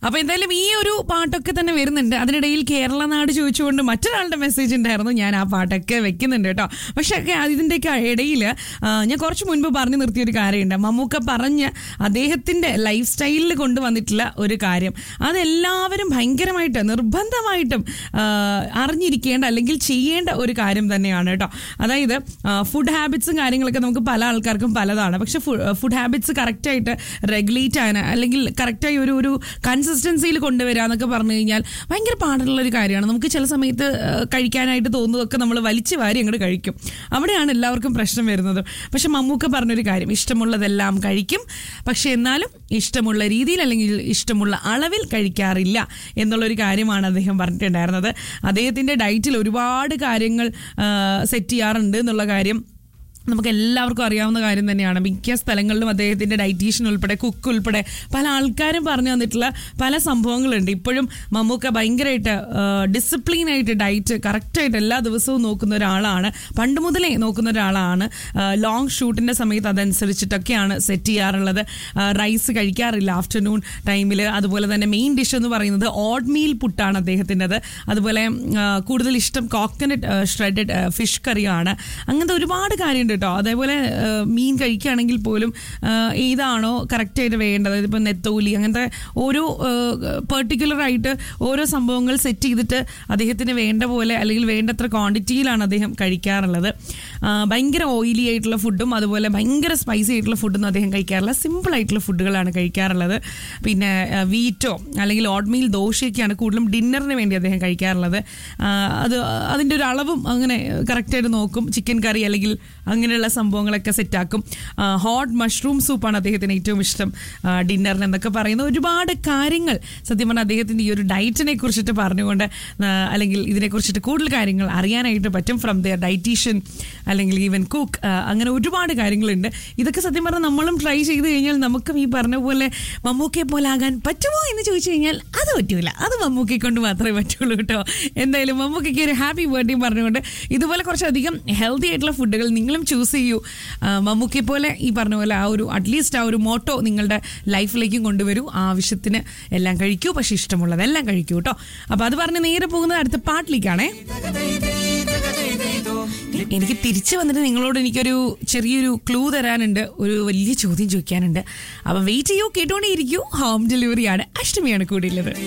അപ്പൊ എന്തായാലും ഈ ഒരു പാട്ടൊക്കെ തന്നെ വരുന്നുണ്ട് അതിനിടയിൽ കേരള നാട് ചോദിച്ചുകൊണ്ട് മറ്റൊരാളുടെ മെസ്സേജ് ഉണ്ടായിരുന്നു ഞാൻ ആ പാട്ടൊക്കെ വെക്കുന്നുണ്ട് കേട്ടോ പക്ഷെ ഒക്കെ ഇതിൻ്റെയൊക്കെ ഇടയിൽ ഞാൻ കുറച്ച് മുൻപ് പറഞ്ഞു നിർത്തിയ ഒരു കാര്യമുണ്ട് മമ്മൂക്ക പറഞ്ഞ് അദ്ദേഹത്തിന്റെ ലൈഫ് സ്റ്റൈലിൽ കൊണ്ടുവന്നിട്ടുള്ള ഒരു കാര്യം അതെല്ലാവരും ഭയങ്കരമായിട്ട് നിർബന്ധമായിട്ടും ആ, അറിഞ്ഞിരിക്കേണ്ട അല്ലെങ്കിൽ ചെയ്യേണ്ട ഒരു കാര്യം തന്നെയാണ് കേട്ടോ അതായത് ഫുഡ് ഹാബിറ്റ്സും കാര്യങ്ങളൊക്കെ നമുക്ക് പല ആൾക്കാർക്കും പലതാണ് പക്ഷെ ഫുഡ് ഹാബിറ്റ്സ് കറക്റ്റായിട്ട് റെഗുലേറ്റ് ആകാൻ അല്ലെങ്കിൽ കറക്റ്റായി ഒരു ഒരു കൺസിസ്റ്റൻസിയിൽ കൊണ്ടുവരിക എന്നൊക്കെ പറഞ്ഞു കഴിഞ്ഞാൽ ഭയങ്കര പാടുള്ള ഒരു കാര്യമാണ് നമുക്ക് ചില സമയത്ത് ആ, കഴിക്കാനായിട്ട് തോന്നുന്നതൊക്കെ നമ്മൾ വലിച്ചു വാരി അങ്ങോട്ട് കഴിക്കും അവിടെയാണ് എല്ലാവർക്കും പ്രശ്നം വരുന്നത് പക്ഷെ മമ്മൂക്ക പറഞ്ഞൊരു കാര്യം ഇഷ്ടമുള്ളതെല്ലാം കഴിക്കും പക്ഷെ എന്നാലും ഇഷ്ടമുള്ള രീതിയിൽ അല്ലെങ്കിൽ ഇഷ്ടമുള്ള അളവിൽ കഴിക്കാറില്ല എന്നുള്ളൊരു കാര്യമാണ് അദ്ദേഹം പറഞ്ഞിട്ടുണ്ടായിരുന്നത് അദ്ദേഹത്തിന്റെ ഡയറ്റിൽ ഒരുപാട് കാര്യങ്ങൾ സെറ്റ് ചെയ്യാറുണ്ട് എന്നുള്ള കാര്യം നമുക്ക് എല്ലാവർക്കും അറിയാവുന്ന കാര്യം തന്നെയാണ് മിക്ക സ്ഥലങ്ങളിലും അദ്ദേഹത്തിന്റെ ഡയറ്റീഷ്യൻ ഉൾപ്പെടെ കുക്ക് ഉൾപ്പെടെ പല ആൾക്കാരും പറഞ്ഞു തന്നിട്ടുള്ള പല സംഭവങ്ങളുണ്ട് ഇപ്പോഴും മമ്മൂക്ക ഭയങ്കരമായിട്ട് ഡിസിപ്ലിൻ ആയിട്ട് ഡയറ്റ് കറക്റ്റായിട്ട് എല്ലാ ദിവസവും നോക്കുന്ന ഒരാളാണ് പണ്ട് മുതലേ നോക്കുന്ന ഒരാളാണ് ലോങ് ഷൂട്ടിന്റെ സമയത്ത് അതനുസരിച്ചിട്ടൊക്കെയാണ് സെറ്റ് ചെയ്യാറുള്ളത് റൈസ് കഴിക്കാറില്ല ആഫ്റ്റർനൂൺ ടൈമിൽ അതുപോലെ തന്നെ മെയിൻ ഡിഷ് എന്ന് പറയുന്നത് ഓഡ് മീൽ പുട്ടാണ് അദ്ദേഹത്തിൻ്റെത് അതുപോലെ ആ, കൂടുതൽ ഇഷ്ടം കോക്കനട്ട് ഷ്രെഡഡ് ഫിഷ് കറിയാണ് അങ്ങനത്തെ ഒരുപാട് കാര്യമുണ്ട് കേട്ടോ അതേപോലെ ആ, മീൻ കഴിക്കുകയാണെങ്കിൽ പോലും ആ, ഏതാണോ കറക്റ്റായിട്ട് വേണ്ടത് ഇതിപ്പോൾ നെത്തോലി അങ്ങനത്തെ ഓരോ പെർട്ടിക്കുലർ ആയിട്ട് ഓരോ സംഭവങ്ങൾ സെറ്റ് ചെയ്തിട്ട് അദ്ദേഹത്തിന് വേണ്ട പോലെ അല്ലെങ്കിൽ വേണ്ടത്ര ക്വാണ്ടിറ്റിയിലാണ് അദ്ദേഹം കഴിക്കാറുള്ളത് ആ, ഭയങ്കര ഓയിലി ആയിട്ടുള്ള ഫുഡും അതുപോലെ ഭയങ്കര സ്പൈസി ആയിട്ടുള്ള ഫുഡൊന്നും അദ്ദേഹം കഴിക്കാറില്ല സിമ്പിൾ ആയിട്ടുള്ള ഫുഡുകളാണ് കഴിക്കാറുള്ളത് പിന്നെ ആ, വീറ്റോ അല്ലെങ്കിൽ ഓട്ട്മീൽ ദോശയൊക്കെയാണ് കൂടുതലും ഡിന്നറിന് വേണ്ടി അദ്ദേഹം കഴിക്കാറുള്ളത് ആ, അത് അതിൻ്റെ ഒരു അളവും അങ്ങനെ കറക്റ്റായിട്ട് നോക്കും ചിക്കൻ കറി അല്ലെങ്കിൽ അങ്ങനെയുള്ള സംഭവങ്ങളൊക്കെ സെറ്റാക്കും ഹോട്ട് മഷ്റൂം സൂപ്പാണ് അദ്ദേഹത്തിന് ഏറ്റവും ഇഷ്ടം ആ, ഡിന്നറിന് എന്നൊക്കെ പറയുന്ന ഒരുപാട് കാര്യങ്ങൾ സത്യം പറഞ്ഞാൽ അദ്ദേഹത്തിൻ്റെ ഈ ഒരു ഡയറ്റിനെ കുറിച്ചിട്ട് പറഞ്ഞുകൊണ്ട് ആ, അല്ലെങ്കിൽ ഇതിനെക്കുറിച്ചിട്ട് കൂടുതൽ കാര്യങ്ങൾ അറിയാനായിട്ട് പറ്റും ഫ്രം ദ ഡയറ്റീഷ്യൻ അല്ലെങ്കിൽ ഈവൻ കുക്ക് അങ്ങനെ ഒരുപാട് കാര്യങ്ങളുണ്ട് ഇതൊക്കെ സത്യം പറഞ്ഞാൽ നമ്മളും ട്രൈ ചെയ്ത് കഴിഞ്ഞാൽ നമുക്കും ഈ പറഞ്ഞ പോലെ മമ്മൂക്കയെ പോലെ ആകാൻ പറ്റുമോ എന്ന് ചോദിച്ചു കഴിഞ്ഞാൽ അത് പറ്റൂല അത് മമ്മൂക്കയെ കൊണ്ട് മാത്രമേ പറ്റുള്ളൂ കേട്ടോ എന്തായാലും മമ്മൂക്കയ്ക്ക് ഒരു ഹാപ്പി ബർത്ത്ഡേ പറഞ്ഞുകൊണ്ട് ഇതുപോലെ കുറച്ചധികം ഹെൽത്തി ആയിട്ടുള്ള ഫുഡുകൾ നിങ്ങളും ചൂസ് ചെയ്യൂ ആ, മമ്മൂക്കയെ പോലെ ഈ പറഞ്ഞ പോലെ ആ ഒരു അറ്റ്ലീസ്റ്റ് ആ ഒരു മോട്ടോ നിങ്ങളുടെ ലൈഫിലേക്കും കൊണ്ടുവരൂ ആവശ്യത്തിന് എല്ലാം കഴിക്കൂ പക്ഷെ ഇഷ്ടമുള്ളതെല്ലാം കഴിക്കൂ കേട്ടോ അപ്പൊ അത് പറഞ്ഞ് നേരെ പോകുന്നത് അടുത്ത പാട്ടിലേക്കാണേ എനിക്ക് തിരിച്ചു വന്നിട്ട് നിങ്ങളോട് എനിക്കൊരു ചെറിയൊരു ക്ലൂ തരാനുണ്ട് ഒരു വലിയ ചോദ്യം ചോദിക്കാനുണ്ട് അപ്പൊ വെയിറ്റ് ചെയ്യൂ കേട്ടോണ്ടേ ഇരിക്കൂ ഹോം ഡെലിവറിയാണ് അഷ്ടമിയാണ് കൂടിയുള്ളത്